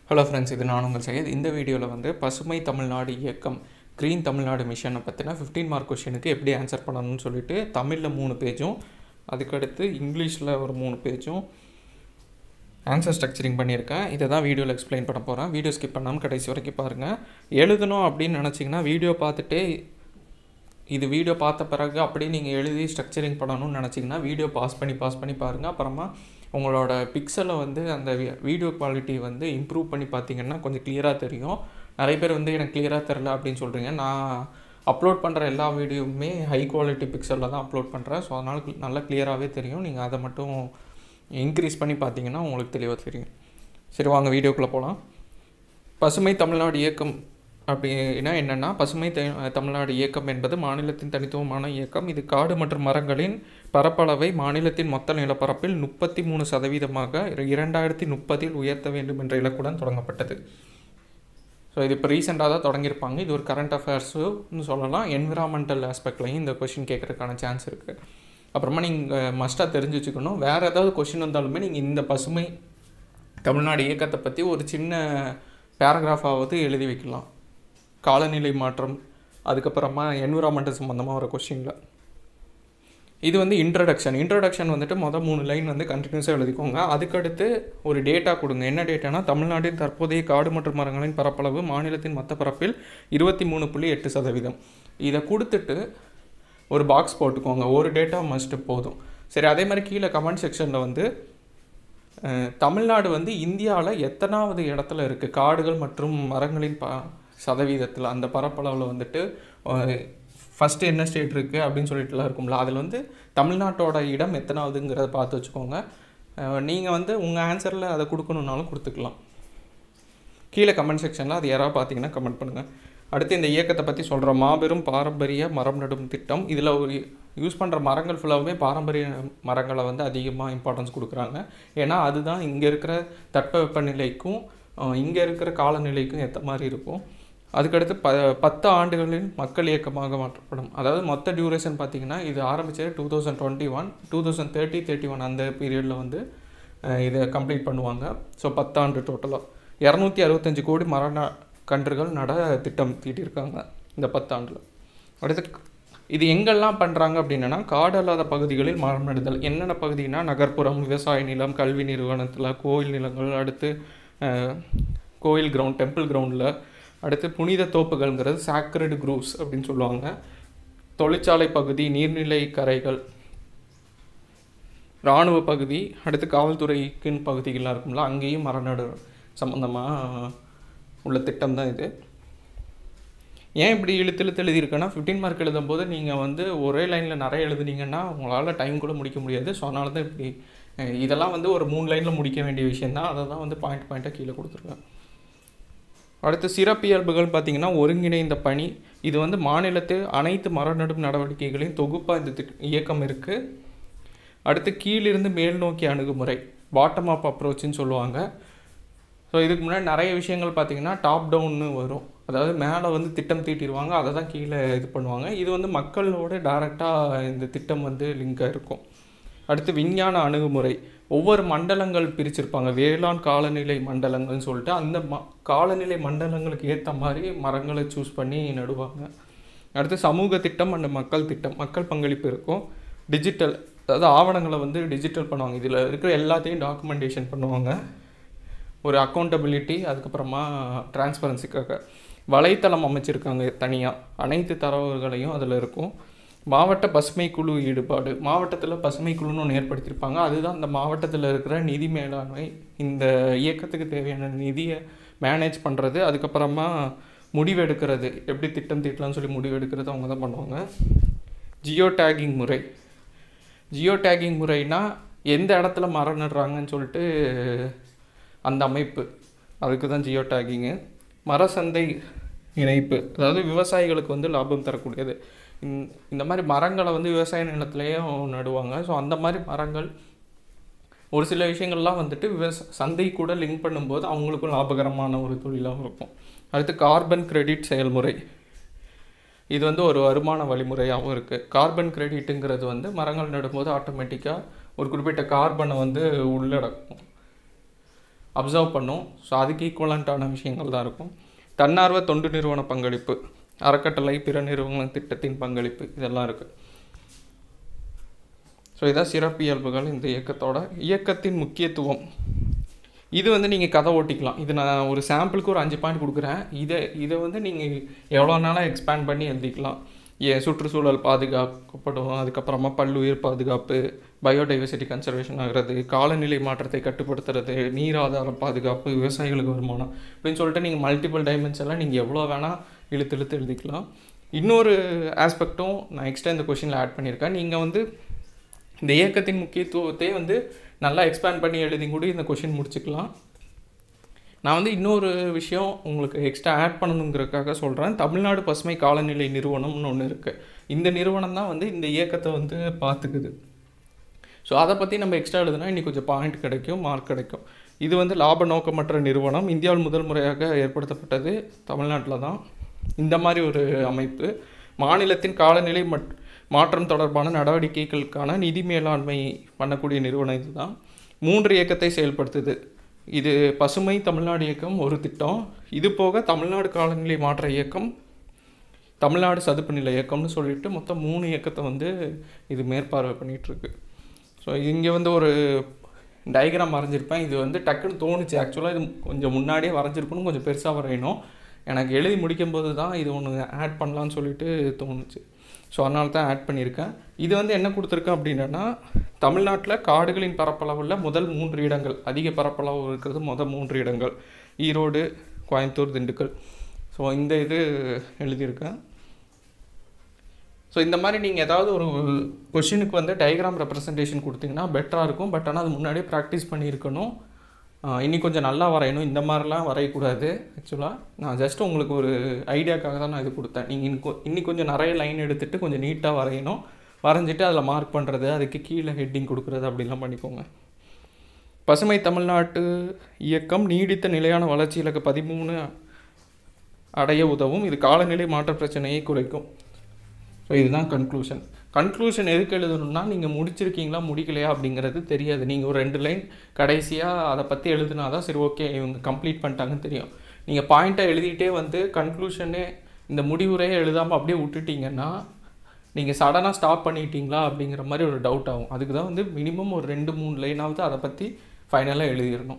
hello friends இது நான் உங்கள் சையத் இந்த வீடியோவில் வந்து பசுமை தமிழ்நாடு இயக்கம் க்ரீன் தமிழ்நாடு மிஷனை பற்றின 15 மார்க் கொஷினுக்கு எப்படி ஆன்சர் பண்ணணும்னு சொல்லிட்டு தமிழில் மூணு பேஜும் அதுக்கடுத்து இங்கிலீஷில் ஒரு மூணு பேஜும் ஆன்சர் ஸ்ட்ரக்சரிங் பண்ணியிருக்கேன் இதை தான் வீடியோவில் எக்ஸ்பிளைன் பண்ண போகிறேன் வீடியோ ஸ்கிப் பண்ணாமல் கடைசி வரைக்கும் பாருங்கள் எழுதணும் அப்படின்னு நினச்சிங்கன்னா வீடியோ பார்த்துட்டே இது வீடியோ பார்த்த பிறகு அப்படியே நீங்கள் எழுதி ஸ்ட்ரக்சரிங் பண்ணணும்னு நினச்சிங்கன்னா வீடியோ பாஸ் பண்ணி பாஸ் பண்ணி பாருங்கள் அப்புறமா உங்களோட பிக்சலை வந்து அந்த வீடியோ குவாலிட்டி வந்து இம்ப்ரூவ் பண்ணி பார்த்தீங்கன்னா கொஞ்சம் கிளியராக தெரியும் நிறைய பேர் வந்து எனக்கு கிளியராக தெரில அப்படின்னு சொல்கிறீங்க நான் அப்லோட் பண்ணுற எல்லா வீடியோவுமே ஹை குவாலிட்டி பிக்சலில் தான் அப்லோட் பண்ணுறேன் ஸோ அதனால் நல்லா கிளியராகவே தெரியும் நீங்கள் அதை மட்டும் இன்க்ரீஸ் பண்ணி பார்த்தீங்கன்னா உங்களுக்கு தெளிவாக தெரியும் சரி வாங்க வீடியோக்குள்ளே போகலாம் பசுமை தமிழ்நாடு இயக்கம் அப்படின்னா என்னென்னா பசுமை த- தமிழ்நாடு இயக்கம் என்பது மாநிலத்தின் தனித்துவமான இயக்கம் இது காடு மற்றும் மரங்களின் பரப்பளவை மாநிலத்தின் மொத்த நிலப்பரப்பில் முப்பத்தி மூணு சதவீதமாக இர- இரண்டாயிரத்தி முப்பதில் உயர்த்த வேண்டும் என்ற இலக்குடன் தொடங்கப்பட்டது ஸோ இது இப்போ ரீசெண்டாக தான் தொடங்கியிருப்பாங்க இது ஒரு கரண்ட் அஃபேர்ஸுன்னு சொல்லலாம் என்விரான்மெண்டல் ஆஸ்பெக்ட்லையும் இந்த கொஷின் கேட்குறதுக்கான சான்ஸ் இருக்குது அப்புறமா நீங்கள் மஸ்ட்டாக தெரிஞ்சு வச்சுக்கணும் வேறு ஏதாவது கொஷின் வந்தாலுமே நீங்கள் இந்த பசுமை தமிழ்நாடு இயக்கத்தை பற்றி ஒரு சின்ன பேராகிராஃபாவது எழுதி வைக்கலாம் காலநிலை மாற்றம் அதுக்கப்புறமா என்விரான்மெண்டல் சம்மந்தமாக வர கொஷினில் இது வந்து இன்ட்ரடக்ஷன் இன்ட்ரடக்ஷன் வந்துட்டு மொதல் மூணு லைன் வந்து கண்டினியூஸாக எழுதிக்கோங்க அதுக்கடுத்து ஒரு டேட்டா கொடுங்க என்ன டேட்டானா தமிழ்நாட்டின் தற்போதைய காடு மற்றும் மரங்களின் பரப்பளவு மாநிலத்தின் மொத்த பரப்பில் இருபத்தி மூணு புள்ளி எட்டு சதவீதம் இதை கொடுத்துட்டு ஒரு பாக்ஸ் போட்டுக்கோங்க ஒரு டேட்டா மஸ்ட்டு போதும் சரி அதே மாதிரி கீழே கமெண்ட் செக்ஷனில் வந்து அஹ், தமிழ்நாடு வந்து இந்தியாவில் எத்தனாவது இடத்துல இருக்குது காடுகள் மற்றும் மரங்களின் ப சதவீதத்தில் அந்த பரப்பளவில் வந்துட்டு ஃபஸ்ட்டு என்ன ஸ்டேட் இருக்குது அப்படின்னு சொல்லிட்டுலாம் இருக்கும்ல அதில் வந்து தமிழ்நாட்டோட இடம் எத்தனாவதுங்கிறத பார்த்து வச்சுக்கோங்க நீங்கள் வந்து உங்கள் ஆன்சரில் அதை கொடுக்கணுன்னாலும் கொடுத்துக்கலாம் கீழே கமெண்ட் செக்ஷனில் அது யாராவது பார்த்தீங்கன்னா கமெண்ட் பண்ணுங்கள் அடுத்து இந்த இயக்கத்தை பற்றி சொல்கிற மாபெரும் பாரம்பரிய மரம் நடும் திட்டம் இதில் ஒரு யூஸ் பண்ணுற மரங்கள் ஃபுல்லாகவே பாரம்பரிய மரங்களை வந்து அதிகமாக இம்பார்ட்டன்ஸ் கொடுக்குறாங்க ஏன்னா அதுதான் இங்கே இருக்கிற தட்பவெப்பநிலைக்கும் இங்கே இருக்கிற காலநிலைக்கும் ஏற்ற மாதிரி இருக்கும் அதுக்கடுத்து ப பத்து ஆண்டுகளில் மக்கள் இயக்கமாக மாற்றப்படும் அதாவது மொத்த டியூரேஷன் பார்த்தீங்கன்னா இது ஆரம்பித்தது two thousand twenty one two thousand thirty thirty one அந்த பீரியடில் வந்து அஹ், இதை கம்ப்ளீட் பண்ணுவாங்க ஸோ பத்தாண்டு டோட்டலாக இரநூத்தி அறுபத்தஞ்சு கோடி மர ந- கன்றுகள் நட திட்டம் தீட்டியிருக்காங்க இந்த பத்தாண்டில் அடுத்து இது எங்கெல்லாம் பண்ணுறாங்க அப்படின்னா காடு அல்லாத பகுதிகளில் மரம் நடுதல் என்னென்ன பகுதினா நகர்ப்புறம் விவசாய நிலம் கல்வி நிறுவனத்தில் கோயில் நிலங்கள் அடுத்து அஹ், கோயில் கிரவுண்ட் டெம்பிள் கிரவுண்டில் அடுத்து புனித தோப்புகள்ங்கிறது சாக்ரட் குரூவ்ஸ் அப்படின்னு சொல்லுவாங்க தொழிற்சாலை பகுதி நீர்நிலை கரைகள் இராணுவ பகுதி அடுத்து காவல்துறைக்குன்னு பகுதிகள்லாம் இருக்கும்ல அங்கேயும் மரநடு சம்மந்தமாக உள்ள திட்டம் தான் இது ஏன் இப்படி இழுத்து இழுத்து எழுதியிருக்கேன்னா ஃபிஃப்டீன் மார்க் எழுதும்போது நீங்கள் வந்து ஒரே லைனில் நிறைய எழுதுனீங்கன்னா உங்களால் டைம் கூட முடிக்க முடியாது ஸோ அதனால தான் இப்படி அஹ், இதெல்லாம் வந்து ஒரு மூணு லைனில் முடிக்க வேண்டிய விஷயம் தான் அதை தான் வந்து பாயிண்ட் பாயிண்ட்டாக கீழே கொடுத்துருக்கேன் அடுத்து சிறப்பியல்புகள் பார்த்தீங்கன்னா ஒருங்கிணைந்த பணி இது வந்து மாநிலத்து அனைத்து மரநடும் நடவடிக்கைகளின் தொகுப்பாக இந்த திட் இயக்கம் இருக்குது அடுத்து கீழிருந்து மேல் நோக்கி அணுகுமுறை பாட்டம் அப் அப்ரோச்சுன்னு சொல்லுவாங்க ஸோ இதுக்கு முன்னாடி நிறைய விஷயங்கள் பார்த்தீங்கன்னா டாப் டவுன்னு வரும் அதாவது மேலே வந்து திட்டம் தீட்டிடுவாங்க அதை தான் கீழே இது பண்ணுவாங்க இது வந்து மக்களோட டைரெக்டாக இந்த திட்டம் வந்து லிங்காக இருக்கும் அடுத்து விஞ்ஞான அணுகுமுறை ஒவ்வொரு மண்டலங்கள் பிரிச்சிருப்பாங்க வேளாண் காலநிலை மண்டலங்கள்னு சொல்லிட்டு அந்த ம காலநிலை மண்டலங்களுக்கு ஏற்ற மாதிரி மரங்களை சூஸ் பண்ணி நடுவாங்க அடுத்து சமூக திட்டம் அண்ட் மக்கள் திட்டம் மக்கள் பங்களிப்பு இருக்கும் டிஜிட்டல் அதாவது ஆவணங்களை வந்து டிஜிட்டல் பண்ணுவாங்க இதில் இருக்கிற எல்லாத்தையும் டாக்குமெண்டேஷன் பண்ணுவாங்க ஒரு அக்கௌண்டபிலிட்டி அதுக்கப்புறமா டிரான்ஸ்பரன்சிக்காக வலைத்தளம் அமைச்சிருக்காங்க தனியாக அனைத்து தரவுகளையும் அதில் இருக்கும் மாவட்ட பசுமை குழு ஈடுபாடு மாவட்டத்தில் பசுமை குழுன்னு ஒன்று ஏற்படுத்தியிருப்பாங்க அதுதான் அந்த மாவட்டத்தில் இருக்கிற நிதி மேலாண்மை இந்த இயக்கத்துக்கு தேவையான நிதியை மேனேஜ் பண்ணுறது அதுக்கப்புறமா முடிவெடுக்கிறது எப்படி திட்டம் தீட்டலாம்னு சொல்லி முடிவெடுக்கிறது அவங்க தான் பண்ணுவாங்க ஜியோ டேகிங் முறை ஜியோ டேகிங் முறைனா எந்த இடத்துல மரம் நடுறாங்கன்னு சொல்லிட்டு அந்த அமைப்பு அதுக்கு தான் ஜியோ டேகிங்கு மரசந்தை இணைப்பு அதாவது விவசாயிகளுக்கு வந்து லாபம் தரக்கூடியது இந்த- இந்த மாதிரி மரங்களை வந்து விவசாய நிலத்துலேயும் நடுவாங்க ஸோ அந்த மாதிரி மரங்கள் ஒரு சில விஷயங்கள்லாம் வந்துட்டு விவச சந்தை கூட லிங்க் பண்ணும்போது அவங்களுக்கும் லாபகரமான ஒரு தொழிலாகவும் இருக்கும் அடுத்து கார்பன் கிரெடிட் செயல்முறை இது வந்து ஒரு வருமான வழிமுறையாகவும் இருக்குது கார்பன் கிரெடிட்டுங்கிறது வந்து மரங்கள் நடும்போது ஆட்டோமேட்டிக்காக ஒரு குறிப்பிட்ட கார்பனை வந்து உள்ளடக்கும் அப்சர்வ் பண்ணும் ஸோ அதுக்கு ஈக்குவலண்ட்டான விஷயங்கள் தான் இருக்கும் தன்னார்வ தொண்டு நிறுவன பங்களிப்பு அறக்கட்டளை பிற நிறுவன திட்டத்தின் பங்களிப்பு இதெல்லாம் இருக்குது ஸோ இதான் சிறப்பியல்புகள் இந்த இயக்கத்தோட இயக்கத்தின் முக்கியத்துவம் இது வந்து நீங்கள் கதை ஓட்டிக்கலாம் இது நான் ஒரு சாம்பிளுக்கு ஒரு அஞ்சு பாயிண்ட் கொடுக்குறேன் இதை இதை வந்து நீங்கள் எவ்வளோ நாளாக எக்ஸ்பேண்ட் பண்ணி எழுதிக்கலாம் ஏ சுற்றுச்சூழல் பாதுகாக்கப்படும் அதுக்கப்புறமா பல்லுயிர் பாதுகாப்பு பயோடைவர்சிட்டி கன்சர்வேஷன் ஆகிறது காலநிலை மாற்றத்தை கட்டுப்படுத்துறது நீர் ஆதாரம் பாதுகாப்பு விவசாயிகளுக்கு வருமானம் அப்படின்னு சொல்லிட்டு நீங்கள் மல்டிபிள் டைமென்ஷன்லாம் நீங்கள் எவ்வளோ வேணால் இழுத்து இழுத்து எழுதிக்கலாம் இன்னொரு ஆஸ்பெக்ட்டும் நான் எக்ஸ்ட்ரா இந்த கொஷினில் ஆட் பண்ணியிருக்கேன் நீங்கள் வந்து இந்த இயக்கத்தின் முக்கியத்துவத்தை வந்து நல்லா எக்ஸ்பேண்ட் பண்ணி எழுதி கூட இந்த கொஷின் முடிச்சுக்கலாம் நான் வந்து இன்னொரு விஷயம் உங்களுக்கு எக்ஸ்ட்ரா ஆட் பண்ணணுங்கிறதுக்காக சொல்கிறேன் தமிழ்நாடு பசுமை காலநிலை நிறுவனம்னு ஒன்று இருக்குது இந்த நிறுவனம் தான் வந்து இந்த இயக்கத்தை வந்து பார்த்துக்குது ஸோ அதை பற்றி நம்ம எக்ஸ்ட்ரா எழுதுனா இன்னைக்கு கொஞ்சம் பாயிண்ட் கிடைக்கும் மார்க் கிடைக்கும் இது வந்து லாப நோக்கமற்ற நிறுவனம் இந்தியாவில் முதல் முறையாக ஏற்படுத்தப்பட்டது தமிழ்நாட்டில் தான் இந்த மாதிரி ஒரு அமைப்பு மாநிலத்தின் காலநிலை மட் மாற்றம் தொடர்பான நடவடிக்கைகளுக்கான நிதி மேலாண்மை பண்ணக்கூடிய நிறுவனம் இதுதான் மூன்று இயக்கத்தை செயல்படுத்துது இது பசுமை தமிழ்நாடு இயக்கம் ஒரு திட்டம் இது போக தமிழ்நாடு காலநிலை மாற்ற இயக்கம் தமிழ்நாடு சதுப்பு நில இயக்கம்னு சொல்லிட்டு மொத்தம் மூணு இயக்கத்தை வந்து இது மேற்பார்வை பண்ணிகிட்ருக்கு ஸோ இங்கே வந்து ஒரு டயக்ராம் வரைஞ்சிருப்பேன் இது வந்து டக்குன்னு தோணுச்சு ஆக்சுவலாக இது கொஞ்சம் முன்னாடியே வரைஞ்சிருக்கணும் கொஞ்சம் பெருசாக வரையணும் எனக்கு எழுதி முடிக்கும்போது தான் இது ஒன்று ஆட் பண்ணலான்னு சொல்லிட்டு தோணுச்சு ஸோ அதனால தான் ஆட் பண்ணியிருக்கேன் இது வந்து என்ன கொடுத்துருக்கேன் அப்படின்னா தமிழ்நாட்டில் காடுகளின் பரப்பளவில் முதல் மூன்று இடங்கள் அதிக பரப்பளவு இருக்கிறது முதல் மூன்று இடங்கள் ஈரோடு கோயம்புத்தூர் திண்டுக்கல் ஸோ இந்த இது எழுதியிருக்கேன் ஸோ இந்த மாதிரி நீங்கள் ஏதாவது ஒரு கொஷினுக்கு வந்து டயக்ராம் ரெப்ரசன்டேஷன் கொடுத்தீங்கன்னா பெட்டராக இருக்கும் பட் ஆனால் அது முன்னாடியே ப்ராக்டிஸ் பண்ணியிருக்கணும் இன்னி கொஞ்சம் நல்லா வரையணும் இந்த மாதிரிலாம் வரையக்கூடாது ஆக்சுவலாக நான் ஜஸ்ட் உங்களுக்கு ஒரு ஐடியாக்காக தான் நான் இது கொடுத்தேன் நீங்கள் இன்னி இன்னி கொஞ்சம் நிறைய லைன் எடுத்துகிட்டு கொஞ்சம் நீட்டாக வரையணும் வரைஞ்சிட்டு அதில் மார்க் பண்ணுறது அதுக்கு கீழே ஹெட்டிங் கொடுக்குறது அப்படிலாம் பண்ணிக்கோங்க பசுமை தமிழ்நாட்டு இயக்கம் நீடித்த நிலையான வளர்ச்சி இலக்கு பதிமூணு அடைய உதவும் இது காலநிலை மாற்ற பிரச்சனையை குறைக்கும் ஸோ இதுதான் கன்க்ளூஷன் கன்க்ளூஷன் எதுக்கு எழுதணும்னா நீங்கள் முடிச்சிருக்கீங்களா முடிக்கலையா அப்படிங்கிறது தெரியாது நீங்கள் ஒரு ரெண்டு லைன் கடைசியாக அதை பற்றி எழுதுனா தான் சரி ஓகே இவங்க கம்ப்ளீட் பண்ணிட்டாங்கன்னு தெரியும் நீங்கள் பாயிண்ட்டை எழுதிட்டே வந்து கன்க்ளூஷனே இந்த முடிவுரையே எழுதாமல் அப்படியே விட்டுட்டீங்கன்னா நீங்கள் சடனாக ஸ்டாப் பண்ணிட்டீங்களா அப்படிங்கிற மாதிரி ஒரு டவுட் ஆகும் அதுக்கு தான் வந்து மினிமம் ஒரு ரெண்டு மூணு லைனாவது அதை பற்றி ஃபைனலாக எழுதிடணும்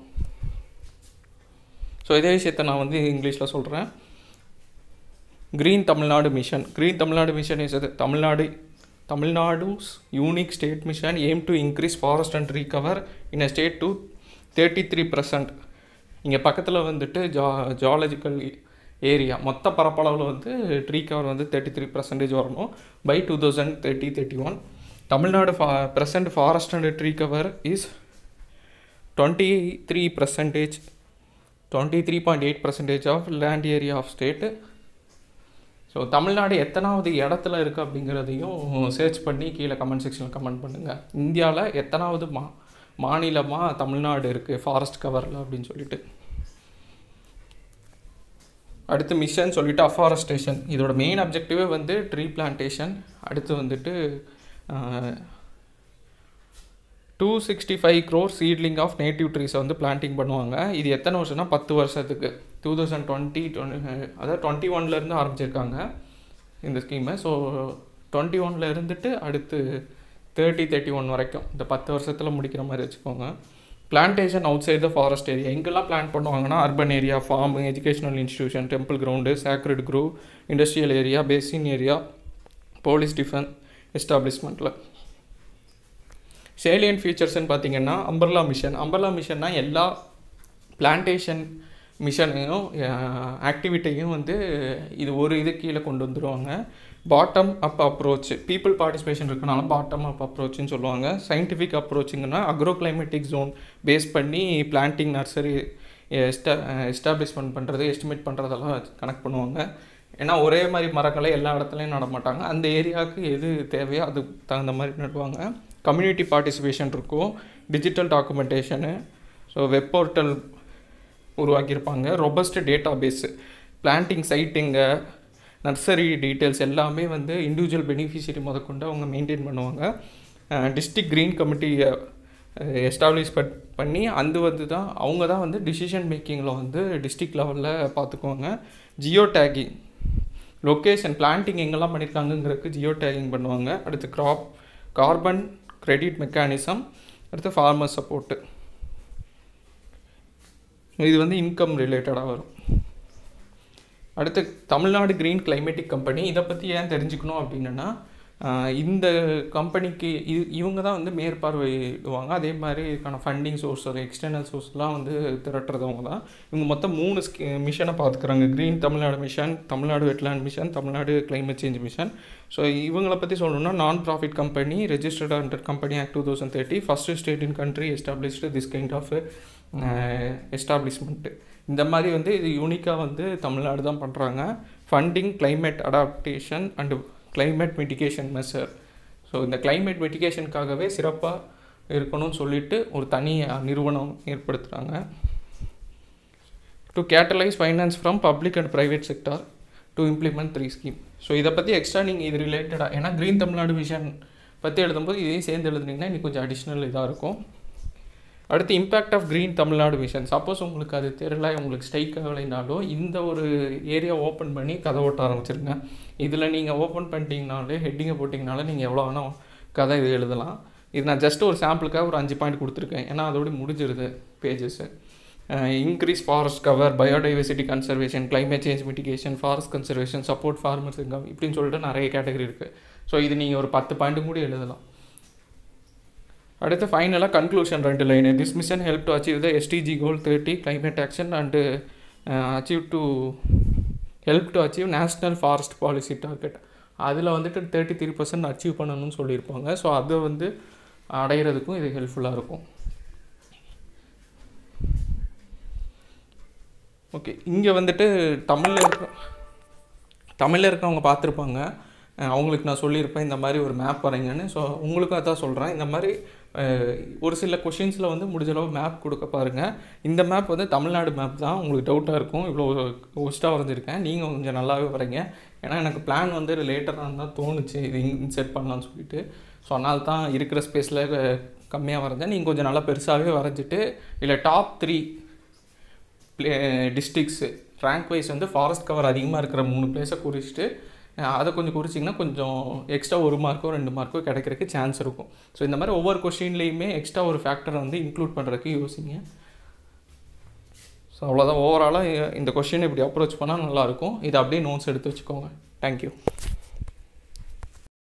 ஸோ இதே விஷயத்தை நான் வந்து இங்கிலீஷில் சொல்கிறேன் green Tamil Nadu mission green Tamil Nadu mission is அது Tamil Nadu Tamil Nadu's unique state mission aim to increase forest and tree cover in a state to thirty three percent இங்கே பக்கத்தில் வந்துட்டு ஜா ஜாலஜிக்கல் ஏரியா மொத்த பரப்பளவில் வந்து ட்ரீ கவர் வந்து தேர்ட்டி த்ரீ பர்சன்டேஜ் வரணும் by two thousand thirty thirty one Tamil Nadu ஃபா present forest and tree cover is twenty three percentage twenty three point eight percentage of land area of state so Tamil Nadu எத்தனாவது இடத்துல இருக்குது அப்படிங்கிறதையும் search பண்ணி கீழே comment செக்ஷனில் comment பண்ணுங்கள் இந்தியாவில் எத்தனாவது மா மாநிலமாக தமிழ்நாடு இருக்குது ஃபாரஸ்ட் கவரில் அப்படின்னு சொல்லிட்டு அடுத்து மிஷன் சொல்லிட்டு அஃபாரஸ்டேஷன் இதோட மெயின் அப்ஜெக்டிவே வந்து ட்ரீ பிளான்டேஷன் அடுத்து வந்துட்டு two sixty five crore seedling of native ட்ரீஸை வந்து பிளான்டிங் பண்ணுவாங்க இது எத்தனை வருஷம்னா பத்து வருஷத்துக்கு டூ தௌசண்ட் டுவெண்ட்டி டுவெண்ட்டி அதாவது டுவெண்ட்டி ஒன்லேருந்து ஆரம்பிச்சிருக்காங்க இந்த ஸ்கீமை ஸோ டுவெண்ட்டி ஒனில் இருந்துட்டு அடுத்து தேர்ட்டி தேர்ட்டி ஒன் வரைக்கும் இந்த பத்து வருஷத்தில் முடிக்கிற மாதிரி வச்சுக்கோங்க plantation outside the forest area எங்கெல்லாம் பிளான் பண்ணுவாங்கன்னா urban area farm educational institution temple ground sacred grove industrial area basin area police defence எஸ்டாப்ளிஷ்மெண்ட்டில் சேலியன் ஃபீச்சர்ஸ்னு பார்த்தீங்கன்னா அம்பர்லா மிஷன் அம்பர்லா மிஷன்னா எல்லா பிளான்டேஷன் மிஷனையும் ஆக்டிவிட்டியும் வந்து இது ஒரு இது கீழே கொண்டு வந்துடுவாங்க bottom up approach people participation இருக்கனால பாட்டம் அப் அப்ரோச்னு சொல்லுவாங்க சயின்டிஃபிக் அப்ரோச்சுங்கன்னா அக்ரோ கிளைமேட்டிக் ஜோன் பேஸ் பண்ணி பிளான்டிங் நர்சரி எஸ்டா எஸ்டாப்ளிஷ்மெண்ட் பண்ணுறது எஸ்டிமேட் பண்ணுறதெல்லாம் கனெக்ட் பண்ணுவாங்க ஏன்னா ஒரே மாதிரி மரங்களை எல்லா இடத்துலையும் நட மாட்டாங்க அந்த ஏரியாவுக்கு எது தேவையோ அதுக்கு தகுந்த மாதிரி நடுவாங்க கம்யூனிட்டி பார்ட்டிசிபேஷன் இருக்கும் digital documentation so web portal உருவாக்கியிருப்பாங்க robust database planting siting nursery details எல்லாமே வந்து இண்டிவிஜுவல் பெனிஃபிஷரி முதற்கொண்டு அவங்க மெயின்டைன் பண்ணுவாங்க டிஸ்ட்ரிக்ட் க்ரீன் கமிட்டி எஸ்டாப்ளிஷ் பண்ணி அந்த வந்து தான் அவங்க தான் வந்து டிசிஷன் மேக்கிங்கில் வந்து டிஸ்ட்ரிக்ட் லெவலில் பார்த்துக்குவாங்க ஜியோ டேகிங் லொக்கேஷன் பிளான்டிங் எங்கெல்லாம் பண்ணியிருக்காங்கங்கிறதுக்கு ஜியோ டேகிங் பண்ணுவாங்க அடுத்து க்ராப் கார்பன் கிரெடிட் மெக்கானிசம் அடுத்து ஃபார்மர் சப்போர்ட்டு இது வந்து இன்கம் ரிலேட்டடாக வரும் அடுத்து தமிழ்நாடு க்ரீன் கிளைமேட்டிக் கம்பெனி இதை பற்றி ஏன் தெரிஞ்சுக்கணும் அப்படின்னா ஆஹ் இந்த கம்பெனிக்கு இது இவங்க தான் வந்து மேற்பார்வையிடுவாங்க அதே மாதிரி இதுக்கான ஃபண்டிங் சோர்ஸ் ஒரு எக்ஸ்டர்னல் சோர்ஸ்லாம் வந்து திரட்டுறதவங்க தான் இவங்க மொத்தம் மூணு ஸ்கி மிஷனை பார்த்துக்குறாங்க green Tamil Nadu mission Tamil Nadu wetland mission Tamil Nadu climate change mission so இவங்களை பற்றி சொல்லணும்னா நான் profit company registered under company act two thousand thirty first state in country established this kind of establishment இந்த மாதிரி வந்து இது யூனிக்காக வந்து தமிழ்நாடு தான் பண்ணுறாங்க funding climate adaptation and climate mitigation measure so இந்த climate மிட்டிகேஷனுக்காகவே சிறப்பாக இருக்கணும்னு சொல்லிட்டு ஒரு தனி நிறுவனம் ஏற்படுத்துகிறாங்க to catalyse finance from public and private sector to implement three scheme so இதை பற்றி எக்ஸ்ட்ரா நீங்கள் இது ரிலேட்டடாக ஏன்னா க்ரீன் தமிழ்நாடு விஷன் பற்றி எழுதும்போது இதையும் சேர்ந்து எழுதுனீங்கன்னா இன்னும் கொஞ்சம் அடிஷ்னல் இதாக இருக்கும் அடுத்து impact of green Tamil Nadu vision suppose உங்களுக்கு அது தெரியல உங்களுக்கு ஸ்ட்ரைக் ஆகலைனாலும் இந்த ஒரு ஏரியா ஓப்பன் பண்ணி கதை ஓட்ட ஆரம்பிச்சிருங்க இதில் நீங்கள் ஓப்பன் பண்ணிட்டீங்கனாலே ஹெட்டிங்கை போட்டிங்கனாலே நீங்கள் எவ்வளோ வேணால் கதை இது எழுதலாம் இது நான் ஜஸ்ட் ஒரு சாம்பிளுக்காக ஒரு அஞ்சு பாயிண்ட் கொடுத்துருக்கேன் ஏன்னா அதோட முடிஞ்சிருது pages increase forest cover biodiversity conservation climate change mitigation forest conservation support farmers income இப்படின்னு சொல்லிட்டு நிறைய கேட்டகரி இருக்குது ஸோ இது நீங்கள் ஒரு பத்து பாயிண்ட்டு கூட எழுதலாம் அடுத்து ஃபைனலாக கன்க்ளூஷன் ரெண்டு line this mission help to achieve the SDG goal thirty climate action and achieve to help to achieve national forest policy target அதில் வந்துட்டு தேர்ட்டி த்ரீ பர்சன்ட் அச்சீவ் பண்ணணும்னு சொல்லியிருப்பாங்க ஸோ அதை வந்து அடையிறதுக்கும் இது ஹெல்ப்ஃபுல்லாக இருக்கும் ஓகே இங்கே வந்துட்டு தமிழில் இருக்க தமிழில் இருக்கவங்க பார்த்துருப்பாங்க அஹ் அவங்களுக்கு நான் சொல்லியிருப்பேன் இந்த மாதிரி ஒரு மேப் வரைங்கன்னு ஸோ உங்களுக்கும் அதான் சொல்கிறேன் இந்த மாதிரி அஹ், ஒரு சில கொஷின்ஸில் வந்து முடிஞ்ச அளவு மேப் கொடுக்க பாருங்கள் இந்த மேப் வந்து தமிழ்நாடு மேப் தான் உங்களுக்கு டவுட்டாக இருக்கும் இவ்வளோ ஒஸ்ட்டாக வரைஞ்சிருக்கேன் நீங்கள் கொஞ்சம் நல்லாவே வரைங்க ஏன்னா எனக்கு பிளான் வந்து லேட்டராக தான் தோணுச்சு இது இன்செட் பண்ணலாம்னு சொல்லிட்டு ஸோ அதனால தான் இருக்கிற ஸ்பேஸில் கம்மியாக வரைஞ்சேன் நீங்கள் கொஞ்சம் நல்லா பெருசாகவே வரைஞ்சிட்டு இல்லை top three play districts rank wise வந்து ஃபாரஸ்ட் கவர் அதிகமாக இருக்கிற மூணு பிளேஸை குறிச்சிட்டு அஹ், அதை கொஞ்சம் குறிச்சிங்கன்னா கொஞ்சம் எக்ஸ்ட்ரா ஒரு மார்க்கோ ரெண்டு மார்க்கோ கிடைக்கிறதுக்கு சான்ஸ் இருக்கும் ஸோ இந்த மாதிரி ஒவ்வொரு கொஷின்லேயுமே எக்ஸ்ட்ரா ஒரு ஃபேக்டரை வந்து இன்க்ளூட் பண்ணுறதுக்கு யோசிங்க ஸோ அவ்வளோதான் ஓவராலாக இந்த கொஷின் இப்படி அப்ரோச் பண்ணால் நல்லாயிருக்கும் இதை அப்படியே நோட்ஸ் எடுத்து வச்சுக்கோங்க தேங்க்யூ